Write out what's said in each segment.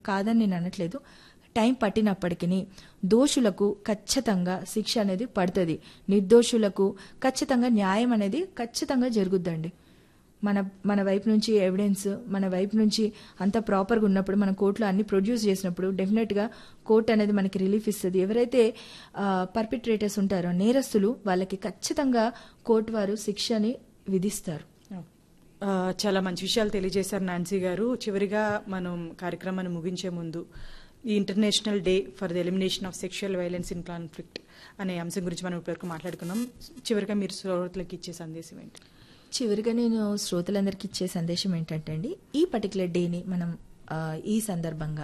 కాదని నేను అనట్లేదు టైం పట్టినప్పటికీ దోషులకు ఖచ్చితంగా శిక్ష అనేది పడుతుంది నిర్దోషులకు ఖచ్చితంగా న్యాయం అనేది ఖచ్చితంగా జరుగుద్దండి మన మన వైపు నుంచి ఎవిడెన్స్ మన వైపు నుంచి అంత ప్రాపర్గా ఉన్నప్పుడు మన కోర్టులో అన్ని ప్రొడ్యూస్ చేసినప్పుడు డెఫినెట్గా కోర్ట్ అనేది మనకి రిలీఫ్ ఇస్తుంది ఎవరైతే పర్పిట్రేటర్స్ ఉంటారో నేరస్తులు వాళ్ళకి ఖచ్చితంగా కోర్టు వారు శిక్షని విధిస్తారు ఆ, చాలా మంచి విషయాలు తెలియజేశారు నాన్సీ గారు చివరిగా మనం కార్యక్రమాన్ని ముగించే ముందు ఈ international day for the elimination of sexual violence in conflict అనే అంశం గురించి మనం ఇప్పటివరకు మాట్లాడుకున్నాం చివరిగా మీరు శ్రోతలకు ఇచ్చే సందేశం ఏంటి చివరిగా నేను శ్రోతలందరికీ ఇచ్చే సందేశం ఏంటంటే అండి ఈ పర్టికులర్ డేని మనం ఆ, ఈ సందర్భంగా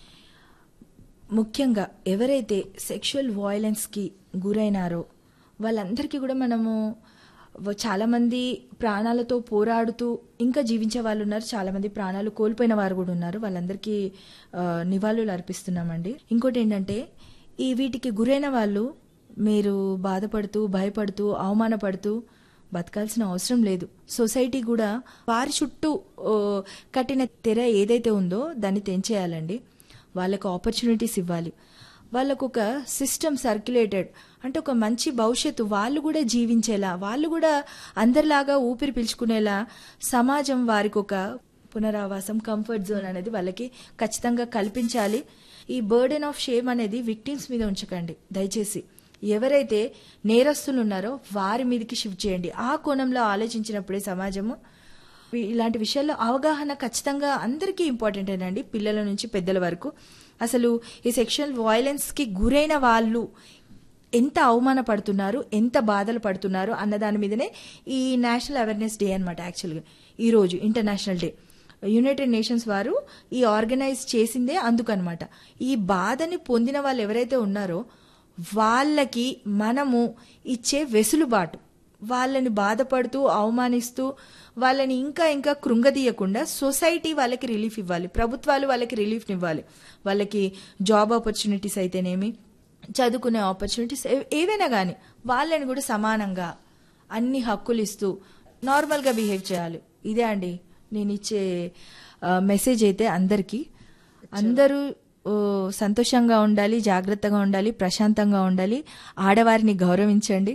ముఖ్యంగా ఎవరైతే సెక్షువల్ వాయిలెన్స్కి గురైనారో వాళ్ళందరికీ కూడా మనము వ- చాలామంది ప్రాణాలతో పోరాడుతూ ఇంకా జీవించే వాళ్ళు ఉన్నారు చాలామంది ప్రాణాలు కోల్పోయిన వారు కూడా ఉన్నారు వాళ్ళందరికీ ఆ, నివాళులు అర్పిస్తున్నామండి ఇంకోటి ఏంటంటే ఈ వీటికి గురైన వాళ్ళు మీరు బాధపడుతూ భయపడుతూ అవమానపడుతూ బతకాల్సిన అవసరం లేదు సొసైటీ కూడా వారి చుట్టూ ఓ, కట్టిన తెర ఏదైతే ఉందో దాన్ని తెంచేయాలండి వాళ్ళకు ఆపర్చునిటీస్ ఇవ్వాలి వాళ్ళకు ఒక సిస్టమ్ సర్క్యులేటెడ్ అంటే ఒక మంచి భవిష్యత్తు వాళ్ళు కూడా జీవించేలా వాళ్ళు కూడా అందరిలాగా ఊపిరి పీల్చుకునేలా సమాజం వారికి ఒక పునరావాసం కంఫర్ట్ జోన్ అనేది వాళ్ళకి ఖచ్చితంగా కల్పించాలి ఈ బర్డెన్ ఆఫ్ షేమ్ అనేది విక్టిమ్స్ మీద ఉంచకండి దయచేసి ఎవరైతే నేరస్తులు ఉన్నారో వారి మీదకి షిఫ్ట్ చేయండి ఆ కోణంలో ఆలోచించినప్పుడే సమాజము వి- ఇలాంటి విషయాల్లో అవగాహన ఖచ్చితంగా అందరికీ ఇంపార్టెంట్ అండి పిల్లల నుంచి పెద్దల వరకు అసలు ఈ సెక్షువల్ వైలెన్స్ కి గురైన వాళ్ళు ఎంత అవమానపడుతున్నారు ఎంత బాధలు పడుతున్నారు అన్న దాని మీదనే ఈ నేషనల్ అవేర్నెస్ డే అనమాట యాక్చువల్గా ఈ రోజు ఇంటర్నేషనల్ డే యునైటెడ్ నేషన్స్ వారు ఈ ఆర్గనైజ్ చేసిందే అందుకనమాట ఈ బాధని పొందిన వాళ్ళు ఎవరైతే ఉన్నారో వాళ్ళకి మనము ఇచ్చే వెసులుబాటు వాళ్ళని బాధపడుతూ అవమానిస్తూ వాళ్ళని ఇంకా ఇంకా కృంగదీయకుండా సొసైటీ వాళ్ళకి రిలీఫ్ ఇవ్వాలి ప్రభుత్వాలు వాళ్ళకి రిలీఫ్ ఇవ్వాలి వాళ్ళకి జాబ్ ఆపర్చునిటీస్ అయితేనేమి చదువుకునే ఆపర్చునిటీస్ ఏ- ఏవైనా కానీ వాళ్ళని కూడా సమానంగా అన్ని హక్కులు ఇస్తూ నార్మల్గా బిహేవ్ చేయాలి ఇదే అండి నేను ఇచ్చే మెసేజ్ అయితే అందరికీ అందరూ ఓ, సంతోషంగా ఉండాలి జాగ్రత్తగా ఉండాలి ప్రశాంతంగా ఉండాలి ఆడవారిని గౌరవించండి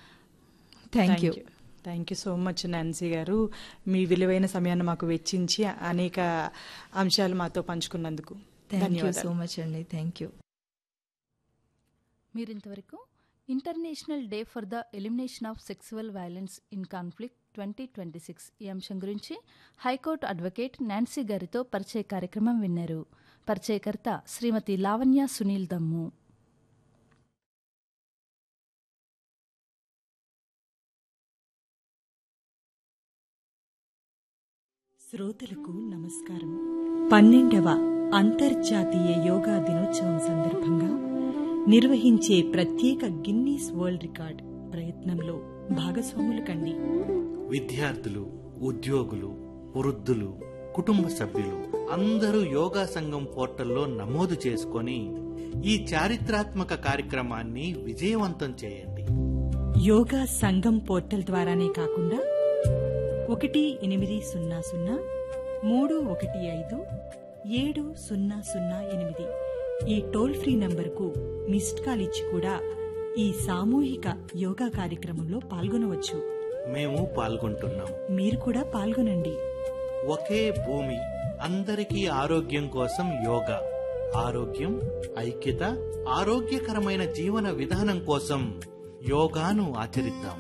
thank you thank you so much Nancy garu మీ విలువైన సమయాన్ని మాకు వెచ్చించి అనేక అంశాలు మాతో పంచుకున్నందుకు థ్యాంక్ యూ ధన్యవాదాలు సో మచ్ అండి థ్యాంక్ యూ మీరింతవరకు international day for the elimination of sexual violence in conflict twenty twenty six ఈ అంశం గురించి హైకోర్టు అడ్వకేట్ నాన్సీ గారితో పరిచయ కార్యక్రమం విన్నారు పరిచయకర్త శ్రీమతి లావణ్య సునీల్ దమ్ము శ్రోతలకు నమస్కారం పన్నెండవ అంతర్జాతీయ యోగా దినోత్సవం సందర్భంగా నిర్వహించే ప్రత్యేక గిన్నీస్ వరల్డ్ రికార్డ్ ప్రయత్నంలో భాగస్వాములు కండి విద్యార్థులు ఉద్యోగులు వృద్ధులు కుటుంబ సభ్యులు అందరూ యోగా సంఘం పోర్టల్లో నమోదు చేసుకొని ఈ చారిత్రాత్మక కార్యక్రమాన్ని విజయవంతం చేయండి యోగా సంఘం పోర్టల్ ద్వారానే కాకుండా ఒకటి ఎనిమిది సున్నా సున్నా మూడు ఒకటి ఐదు ఏడు సున్నా సున్నా ఎనిమిది ఈ టోల్ ఫ్రీ నంబర్కు మిస్డ్ కాల్ ఇచ్చి కూడా ఈ సామూహిక యోగా కార్యక్రమంలో పాల్గొనవచ్చు మేము పాల్గొంటున్నాం మీరు కూడా పాల్గొనండి ఒకే భూమి అందరికీ ఆరోగ్యం కోసం యోగా ఆరోగ్యం ఐక్యత ఆరోగ్యకరమైన జీవన విధానం కోసం యోగాను ఆచరిద్దాం